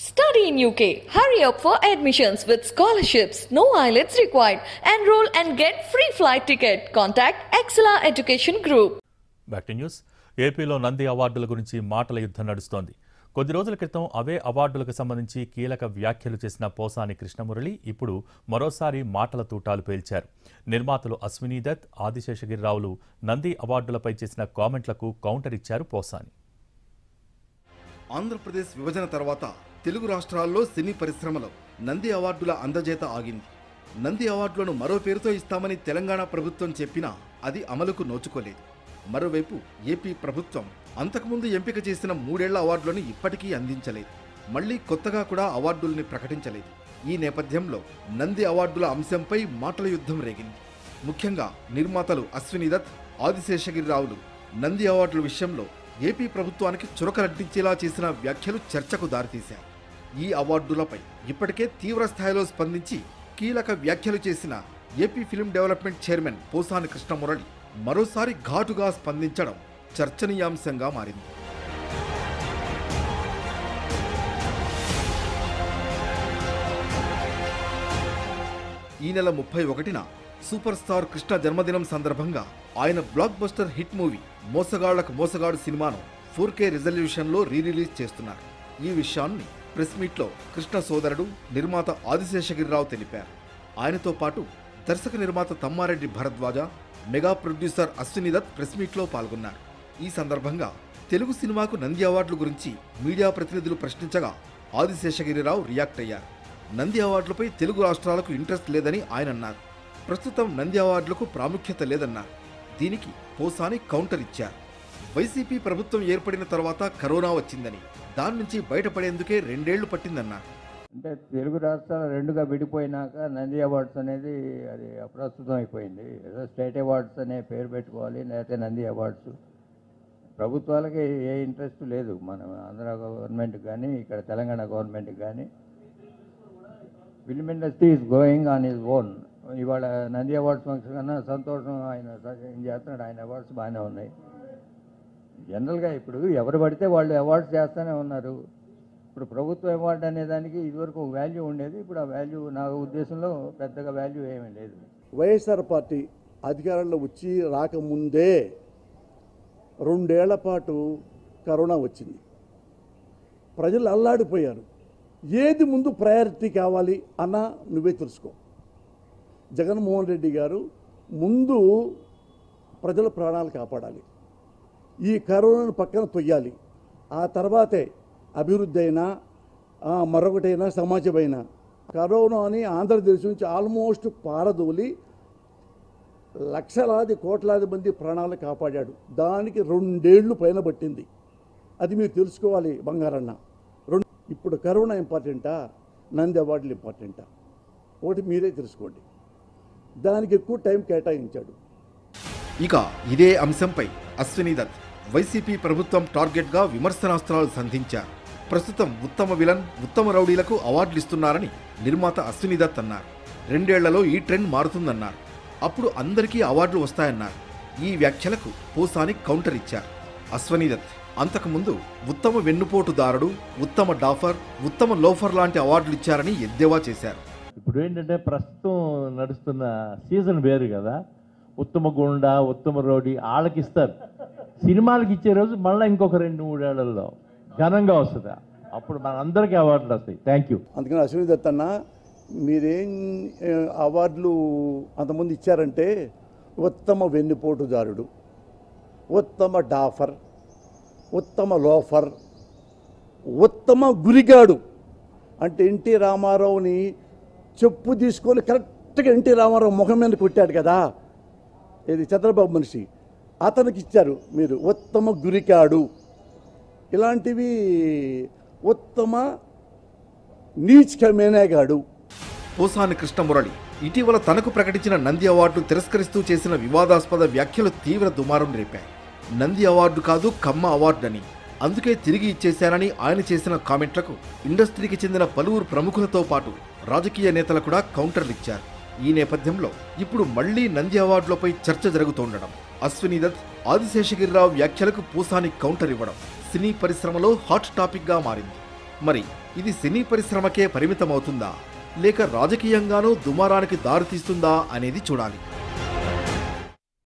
Study in UK. Hurry up for admissions with scholarships. No IELTS required. Enroll and get free flight ticket. Contact Excella Education Group. Back to news ఏపీలో నంది అవార్డుల గురించి మాటల యుద్ధం నడుస్తోంది కొద్ది రోజుల క్రితం అవే అవార్డులకు సంబంధించి కీలక వ్యాఖ్యలు చేసిన పోసాని కృష్ణమురళి ఇప్పుడు మరోసారి మాటల తూటాలు పేల్చారు నిర్మాతలు అశ్వినీ దత్ ఆదిశేషగిరిరావులు నంది అవార్డులపై చేసిన కామెంట్లకు కౌంటర్ ఇచ్చారు పోసాని ఆంధ్రప్రదేశ్ విభజన తర్వాత తెలుగు రాష్ట్రాల్లో సినీ పరిశ్రమలో నంది అవార్డుల అందజేత ఆగింది నంది అవార్డులను మరో పేరుతో ఇస్తామని తెలంగాణ ప్రభుత్వం చెప్పినా అది అమలుకు నోచుకోలేదు మరోవైపు ఏపీ ప్రభుత్వం అంతకుముందు ఎంపిక చేసిన మూడేళ్ల అవార్డులను ఇప్పటికీ అందించలేదు మళ్లీ కొత్తగా కూడా అవార్డుల్ని ప్రకటించలేదు ఈ నేపథ్యంలో నంది అవార్డుల అంశంపై మాటల యుద్ధం రేగింది ముఖ్యంగా నిర్మాతలు అశ్విని దత్ ఆదిశేషగిరిరావులు నంది అవార్డుల విషయంలో ఏపీ ప్రభుత్వానికి చురకలంటించేలా చేసిన వ్యాఖ్యలు చర్చకు దారితీశాయి ఈ అవార్డులపై ఇప్పటికే తీవ్ర స్థాయిలో స్పందించి కీలక వ్యాఖ్యలు చేసిన AP film development chairman Posani Krishnamurali మరోసారి ఘాటుగా స్పందించడం చర్చనీయాంశంగా మారింది ఈ నెల ముప్పై ఒకటిన సూపర్ స్టార్ కృష్ణ జన్మదినం సందర్భంగా ఆయన blockbuster hit movie Mosagallaku Mosagadu సినిమాను ఫోర్ కే రిజల్యూషన్లో రీ రిలీజ్ చేస్తున్నారు ఈ విషయాన్ని ప్రెస్ మీట్లో కృష్ణ సోదరుడు నిర్మాత ఆదిశేషగిరిరావు తెలిపారు ఆయనతో పాటు దర్శక నిర్మాత Tammareddy Bharadwaja mega producer Ashwini Dutt press మీట్లో పాల్గొన్నారు ఈ సందర్భంగా తెలుగు సినిమాకు నంది అవార్డుల గురించి మీడియా ప్రతినిధులు ప్రశ్నించగా ఆదిశేషగిరిరావు రియాక్ట్ అయ్యారు నంది అవార్డులపై తెలుగు రాష్ట్రాలకు ఇంట్రెస్ట్ లేదని ఆయన అన్నారు ప్రస్తుతం నంది అవార్డులకు ప్రాముఖ్యత లేదన్నారు దీనికి పోసాని కౌంటర్ ఇచ్చారు వైసీపీ ప్రభుత్వం ఏర్పడిన తర్వాత కరోనా వచ్చిందని దాని నుంచి బయటపడేందుకే రెండేళ్లు పట్టిందన్నారు అంటే తెలుగు రాష్ట్రాలు రెండుగా విడిపోయినాక నంది అవార్డ్స్ అనేది అది అప్రస్తుతం అయిపోయింది ఏదో స్టేట్ అవార్డ్స్ అనే పేరు పెట్టుకోవాలి లేకపోతే నంది అవార్డ్స్ ప్రభుత్వాలకి ఏ ఇంట్రెస్ట్ లేదు మన ఆంధ్ర గవర్నమెంట్ కానీ ఇక్కడ తెలంగాణ గవర్నమెంట్కి కానీ film industry is going on is own ఇవాళ నంది అవార్డ్స్ ఫంక్షన్ కన్నా సంతోషం ఆయన ఏం చేస్తున్నాడు ఆయన అవార్డ్స్ బాగానే ఉన్నాయి జనరల్గా ఇప్పుడు ఎవరు పడితే వాళ్ళు అవార్డ్స్ చేస్తూనే ఉన్నారు ఇప్పుడు ప్రభుత్వ అవార్డు అనే దానికి ఇదివరకు ఒక వాల్యూ ఉండేది ఇప్పుడు ఆ వాల్యూ నా ఉద్దేశంలో పెద్దగా వాల్యూ ఏమీ లేదు వైఎస్ఆర్ పార్టీ అధికారంలో వచ్చి రాకముందే రెండేళ్ల పాటు కరోనా వచ్చింది ప్రజలు అల్లాడిపోయారు ఏది ముందు ప్రయారిటీ కావాలి అన్న నువ్వే తెలుసుకో జగన్మోహన్ రెడ్డి గారు ముందు ప్రజల ప్రాణాలు కాపాడాలి ఈ కరోనాను పక్కన తొయ్యాలి ఆ తర్వాతే అభివృద్ధి అయినా ఆ, మరొకటైనా సమాజమైనా కరోనాని ఆంధ్రప్రదేశ్ నుంచి ఆల్మోస్ట్ పారదోలి లక్షలాది కోట్లాది మంది ప్రాణాలు కాపాడాడు దానికి రెండేళ్లు పైన పట్టింది అది మీరు తెలుసుకోవాలి బంగారన్న రెండు ఇప్పుడు కరోనా ఇంపార్టెంటా నంది అవార్డులు ఇంపార్టెంటా ఒకటి మీరే తెలుసుకోండి దానికి ఎక్కువ టైం కేటాయించాడు ఇక ఇదే అంశంపై అశ్విని దత్ వైసీపీ ప్రభుత్వం టార్గెట్గా విమర్శనాస్త్రాలు సంధించారు ప్రస్తుతం ఉత్తమ విలన్ ఉత్తమ రౌడీలకు అవార్డులు ఇస్తున్నారని నిర్మాత అశ్విని దత్ అన్నారు రెండేళ్లలో ఈ ట్రెండ్ మారుతుందన్నారు అప్పుడు అందరికీ అవార్డులు వస్తాయన్నారు ఈ వ్యాఖ్యలకు పోసాని కౌంటర్ ఇచ్చారు అశ్వని దత్ అంతకుముందు ఉత్తమ వెన్నుపోటుదారుడు ఉత్తమ డాఫర్ ఉత్తమ లోఫర్ లాంటి అవార్డులు ఇచ్చారని ఎద్దేవా చేశారు ఇప్పుడు ఏంటంటే ప్రస్తుతం నడుస్తున్న సీజన్ వేరు కదా ఉత్తమ గుండా ఉత్తమ రౌడీ వాళ్ళకి ఇస్తారు సినిమాలకి ఇచ్చే రోజు మళ్ళీ ఇంకొక రెండు మూడేళ్లలో ఘనంగా వస్తుంది అప్పుడు మన అందరికీ అవార్డులు వస్తాయి థ్యాంక్ యూ అందుకని అశ్విని దత్ అన్న మీరేం ఏ, అవార్డులు అంతకుముందు ఇచ్చారంటే ఉత్తమ వెన్నుపోటుదారుడు ఉత్తమ డాఫర్ ఉత్తమ లోఫర్ ఉత్తమ గురిగాడు అంటే ఎన్టీ రామారావుని చెప్పు తీసుకొని కరెక్ట్గా ఎన్టీ రామారావు ముఖం మీద కొట్టాడు కదా ఇది చంద్రబాబు మనిషి అతనికి ఇచ్చారు మీరు ఉత్తమ గురికాడు ఇలాంటివి ఉత్తమ నీచ్ కమేనేగాడు పోసాని కృష్ణమురళి ఇటీవల తనకు ప్రకటించిన నంది అవార్డు తిరస్కరిస్తూ చేసిన వివాదాస్పద వ్యాఖ్యలు తీవ్ర దుమారం రేపాయి నంది అవార్డు కాదు కమ్మ అవార్డు అని అందుకే తిరిగి ఇచ్చేశానని ఆయన చేసిన కామెంట్లకు ఇండస్ట్రీకి చెందిన పలువురు ప్రముఖులతో పాటు రాజకీయ నేతలు కూడా కౌంటర్లు ఇచ్చారు ఈ నేపథ్యంలో ఇప్పుడు మళ్లీ నంది అవార్డులపై చర్చ జరుగుతుండడం అశ్విని దత్ ఆదిశేషగిరిరావు వ్యాఖ్యలకు పూసాని కౌంటర్ ఇవ్వడం సినీ పరిశ్రమలో హాట్ టాపిక్గా మారింది మరి ఇది సినీ పరిశ్రమకే పరిమితమవుతుందా లేక రాజకీయంగానూ దుమారానికి దారితీస్తుందా అనేది చూడాలి